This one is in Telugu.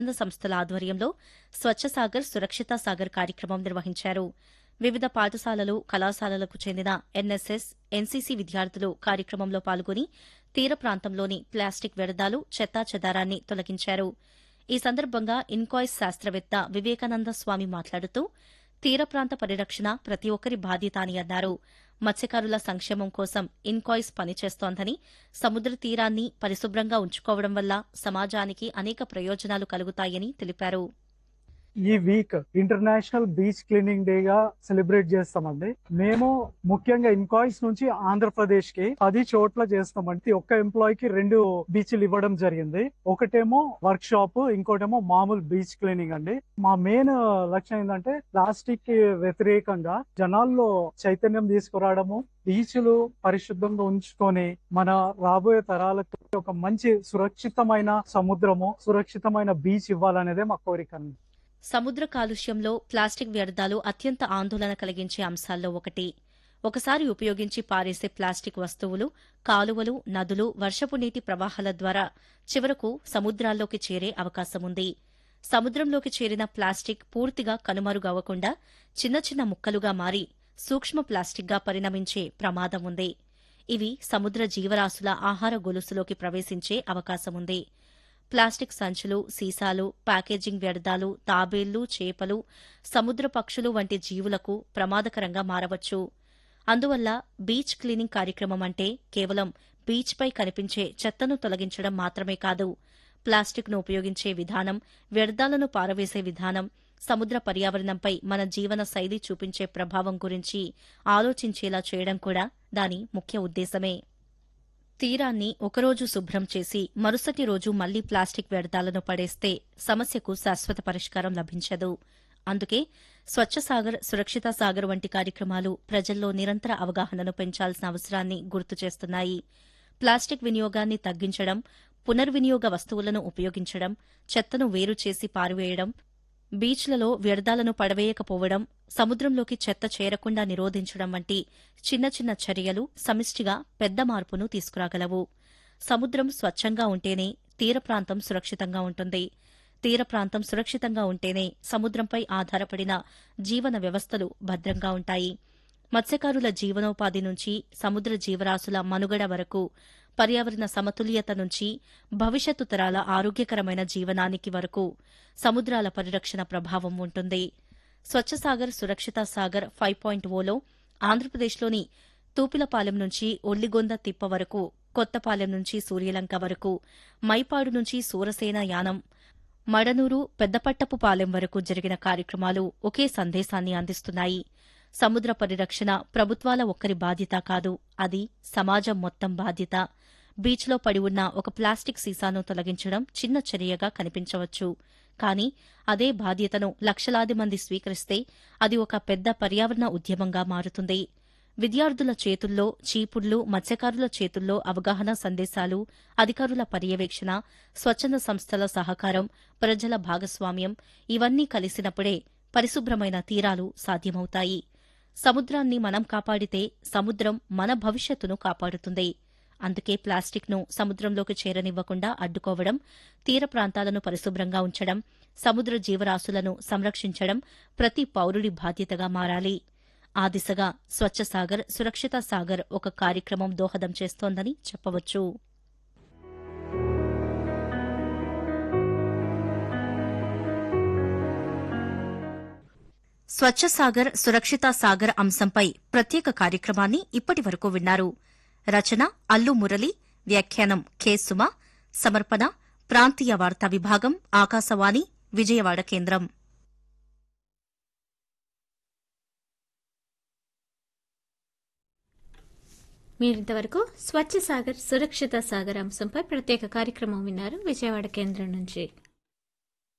స్వచ్ఛంద సంస్థల ఆధ్వర్యంలో స్వచ్ఛ సాగర్ సురక్షిత సాగర్ కార్యక్రమం నిర్వహించారు వివిధ పాఠశాలలు కళాశాలలకు చెందిన ఎన్ఎస్ఎస్ ఎన్సీసీ విద్యార్థులు కార్యక్రమంలో పాల్గొని తీర ప్రాంతంలోని ప్లాస్టిక్ వ్యర్థాలు చెత్తాచెదారాన్ని తొలగించారు ఈ సందర్భంగా ఇన్కాయిస్ శాస్త్రవేత్త వివేకానంద స్వామి మాట్లాడుతూ తీర ప్రాంత పరిరక్షణ ప్రతి ఒక్కరి బాధ్యత అని అన్నారు మత్స్యకారుల సంక్షేమం కోసం ఇన్కాయిస్ పనిచేస్తోందని సముద్ర తీరాన్ని పరిశుభ్రంగా ఉంచుకోవడం వల్ల సమాజానికి అనేక ప్రయోజనాలు కలుగుతాయని తెలిపారు ఈ week international beach cleaning day గా సెలబ్రేట్ చేస్తామండి మేము ముఖ్యంగా ఇన్కాయిస్ నుంచి ఆంధ్రప్రదేశ్ కి పది చోట్ల చేస్తామండి ఒక్క ఎంప్లాయ్ కి రెండు బీచ్లు ఇవ్వడం జరిగింది ఒకటేమో వర్క్ షాప్ ఇంకోటేమో మామూలు బీచ్ క్లీనింగ్ అండి మా మెయిన్ లక్ష్యం ఏంటంటే ప్లాస్టిక్ కి వ్యతిరేకంగా జనాల్లో చైతన్యం తీసుకురావడము బీచ్లు పరిశుభ్రంగా ఉంచుకొని మన రాబోయే తరాలకు ఒక మంచి సురక్షితమైన సముద్రము సురక్షితమైన బీచ్ ఇవ్వాలనేదే మా కోరిక అండి సముద్ర కాలుష్యంలో ప్లాస్టిక్ వ్యర్థాలు అత్యంత ఆందోళన కలిగించే అంశాల్లో ఒకటి ఒకసారి ఉపయోగించి పారేసే ప్లాస్టిక్ వస్తువులు కాలువలు నదులు వర్షపు నీటి ప్రవాహాల ద్వారా చివరకు సముద్రాల్లోకి చేరే అవకాశముంది సముద్రంలోకి చేరిన ప్లాస్టిక్ పూర్తిగా కనుమరుగవ్వకుండా చిన్న చిన్న ముక్కలుగా మారి సూక్ష్మ ప్లాస్టిక్గా పరిణమించే ప్రమాదం ఉంది ఇవి సముద్ర జీవరాశుల ఆహార గొలుసులోకి ప్రవేశించే అవకాశముంది ప్లాస్టిక్ సంచులు సీసాలు ప్యాకేజింగ్ వ్యర్థాలు తాబేళ్లు చేపలు సముద్ర పక్షులు వంటి జీవులకు ప్రమాదకరంగా మారవచ్చు అందువల్ల బీచ్ క్లీనింగ్ కార్యక్రమం అంటే కేవలం బీచ్పై కనిపించే చెత్తను తొలగించడం మాత్రమే కాదు ప్లాస్టిక్ను ఉపయోగించే విధానం వ్యర్థాలను పారవేసే విధానం సముద్ర పర్యావరణంపై మన జీవన శైలి చూపించే ప్రభావం గురించి ఆలోచించేలా చేయడం కూడా దాని ముఖ్య ఉద్దేశమే తీరాన్ని ఒకరోజు శుభ్రం చేసి మరుసటి రోజు మళ్లీ ప్లాస్టిక్ వ్యర్థాలను పడేస్తే సమస్యకు శాశ్వత పరిష్కారం లభించదు అందుకే స్వచ్ఛ సాగర్ సురక్షిత సాగర్ వంటి కార్యక్రమాలు ప్రజల్లో నిరంతర అవగాహనను పెంచాల్సిన అవసరాన్ని గుర్తు చేస్తున్నాయి ప్లాస్టిక్ వినియోగాన్ని తగ్గించడం పునర్వినియోగ వస్తువులను ఉపయోగించడం చెత్తను వేరు చేసి పారివేయడం బీచ్లలో వ్యర్థాలను పడవేయకపోవడం సముద్రంలోకి చెత్త చేరకుండా నిరోధించడం వంటి చిన్న చిన్న చర్యలు సమిష్టిగా పెద్ద మార్పును తీసుకురాగలవు సముద్రం స్వచ్ఛంగా ఉంటేనే తీర ప్రాంతం సురక్షితంగా ఉంటుంది తీర ప్రాంతం సురక్షితంగా ఉంటేనే సముద్రంపై ఆధారపడిన జీవన వ్యవస్థలు భద్రంగా ఉంటాయి మత్స్యకారుల జీవనోపాధి నుంచి సముద్ర జీవరాశుల మనుగడ వరకు పర్యావరణ సమతుల్యత నుంచి భవిష్యత్తు తరాల ఆరోగ్యకరమైన జీవనానికి వరకు సముద్రాల పరిరక్షణ ప్రభావం ఉంటుంది స్వచ్ఛ సాగర్ సురక్షిత సాగర్ ఫైవ్ పాయింట్ ఓలో ఆంధ్రప్రదేశ్లోని తూపిలపాలెం నుంచి ఒల్లిగొంద తిప్ప వరకు కొత్తపాలెం నుంచి సూర్యలంక వరకు మైపాడు నుంచి సూరసేన యానం మడనూరు పెద్దపట్టపు పాలెం వరకు జరిగిన కార్యక్రమాలు ఒకే సందేశాన్ని అందిస్తున్నాయి సముద్ర పరిరక్షణ ప్రభుత్వాల ఒక్కరి బాధ్యత కాదు అది సమాజం మొత్తం బాధ్యత బీచ్లో పడి ఉన్న ఒక ప్లాస్టిక్ సీసాను తొలగించడం చిన్న చర్యగా కనిపించవచ్చు కానీ అదే బాధ్యతను లక్షలాది మంది స్వీకరిస్తే అది ఒక పెద్ద పర్యావరణ ఉద్యమంగా మారుతుంది విద్యార్థుల చేతుల్లో చీపుళ్లు మత్స్యకారుల చేతుల్లో అవగాహన సందేశాలు అధికారుల పర్యవేక్షణ స్వచ్ఛంద సంస్థల సహకారం ప్రజల భాగస్వామ్యం ఇవన్నీ కలిసినప్పుడే పరిశుభ్రమైన తీరాలు సాధ్యమవుతాయి సముద్రాన్ని మనం కాపాడితే సముద్రం మన భవిష్యత్తును కాపాడుతుంది అందుకే ప్లాస్టిక్ను సముద్రంలోకి చేరనివ్వకుండా అడ్డుకోవడం తీర ప్రాంతాలను పరిశుభ్రంగా ఉంచడం సముద్ర జీవరాశులను సంరక్షించడం ప్రతి పౌరుడి బాధ్యతగా మారాలి ఆ దిశగా స్వచ్ఛ సాగర్ సురక్షిత సాగర్ ఒక కార్యక్రమం దోహదం చేస్తోందని చెప్పవచ్చు స్వచ్ఛ సాగర్ సురక్షిత సాగర్ అంశంపై ప్రత్యేక కార్యక్రమాన్ని ఇప్పటి వరకు విన్నారు రచన అల్లు మురళి వ్యాఖ్యానం కె సుమ సమర్పణ ప్రాంతీయ వార్తా విభాగం ఆకాశవాణి విజయవాడ కేంద్రం మీరింతవరకు స్వచ్ఛ సాగర్ సురక్షిత సాగర్ అంశంపై ప్రత్యేక కార్యక్రమం విన్నారు విజయవాడ కేంద్రం నుంచి